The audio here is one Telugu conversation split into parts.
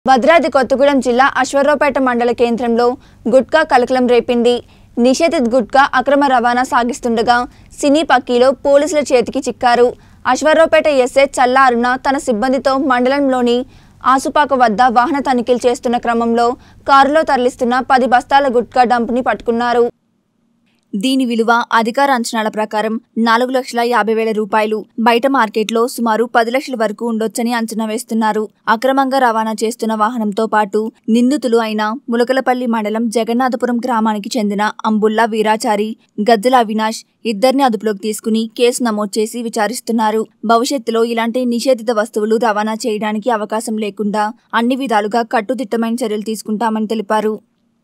భద్రాద్రి కొత్తగూడెం జిల్లా అశ్వరావుపేట మండల కేంద్రంలో గుట్కా కలకలం రేపింది నిషేధిత గుట్కా అక్రమ రవాణా సాగిస్తుండగా సినీ పక్కీలో పోలీసుల చేతికి చిక్కారు అశ్వరావుపేట ఎస్ఐ చల్లా అరుణ తన సిబ్బందితో మండలంలోని ఆసుపాక వద్ద వాహన తనిఖీలు చేస్తున్న క్రమంలో కారులో తరలిస్తున్న పది బస్తాల గుట్కా డంప్ని పట్టుకున్నారు దీని విలువ అధికార అంచనాల ప్రకారం నాలుగు లక్షల యాభై వేల రూపాయలు బయట మార్కెట్లో సుమారు పది లక్షల వరకు ఉండొచ్చని అంచనా వేస్తున్నారు అక్రమంగా రవాణా చేస్తున్న వాహనంతో పాటు నిందితులు అయిన ములకలపల్లి మండలం జగన్నాథపురం గ్రామానికి చెందిన అంబుల్లా వీరాచారి గద్దెల అవినాష్ ఇద్దరిని అదుపులోకి తీసుకుని కేసు నమోదు చేసి విచారిస్తున్నారు భవిష్యత్తులో ఇలాంటి నిషేధిత వస్తువులు రవాణా చేయడానికి అవకాశం లేకుండా అన్ని విధాలుగా కట్టుదిట్టమైన చర్యలు తీసుకుంటామని తెలిపారు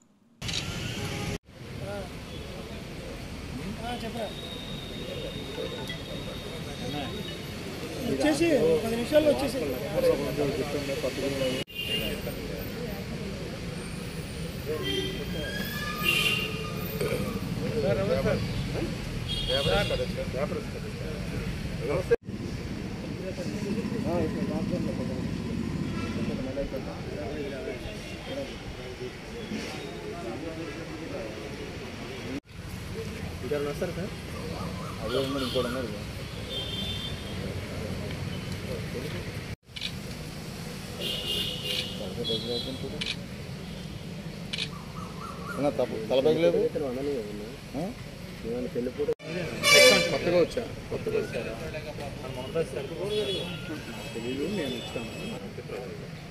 వచ్చేసి పది నిమిషాల్లో వచ్చేసి అదే ఉన్నాడు ఇంకోటి ఉన్నాడు అన్న తప్ప తలపైకి లేదు ఆ? కొత్తగా వచ్చా కొత్తగా వచ్చా తెలియదు నేను వచ్చాను